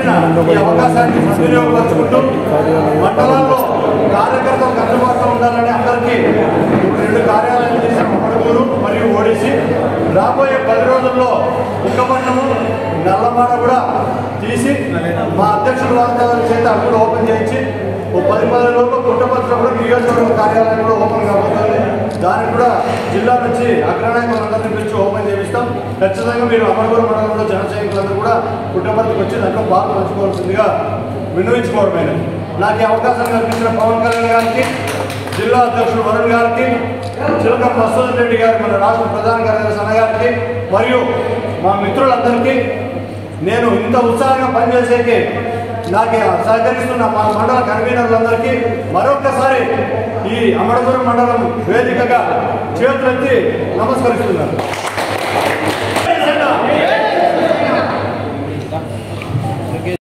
ఇచ్చిన ఈ అవకాశాన్ని సద్వినియోగపరుచుకుంటూ మండలంలో కార్యకర్తలకు అందుబాటులో ఉండాలని అందరికీ రెండు కార్యాలయాలు చేసిన మడుగురు మరియు ఓడిసి రాబోయే పది రోజుల్లో ఉక్కపట్నము నల్లమాడ కూడా తీసి మా అధ్యక్షుల వారి చేత అప్పుడు ఓపెన్ చేయించి ఓ పది పది రోజుల్లో పుట్టపత్రం కూడా నియోజకవర్గ కార్యాలయం కూడా ఓపెన్ కాబోతుంది దానికి కూడా జిల్లా నుంచి అగ్రనాయకులందరినీ పిలిచి ఓపెన్ చేపిస్తాం ఖచ్చితంగా మీరు అమరపురం మండలంలో జన సైనికులందరూ కూడా పుట్టపర్తికి వచ్చి దాంట్లో పాలు పంచుకోవాల్సిందిగా విన్నవించుకోవడమే నాకు ఈ అవకాశం కల్పించిన పవన్ కళ్యాణ్ గారికి జిల్లా అధ్యక్షుడు వరుణ్ గారికి చిలక మసూద్ రెడ్డి గారి మన రాష్ట్ర ప్రధాన కార్యదర్శి అన్న గారికి మరియు మా మిత్రులందరికీ నేను ఇంత ఉత్సాహంగా పనిచేసేకి నాకు సహకరిస్తున్న మా మండల కన్వీనర్లందరికీ మరొక్కసారి ఈ అమరపురం మండలం వేదికగా చేతులెత్తి నమస్కరిస్తున్నాను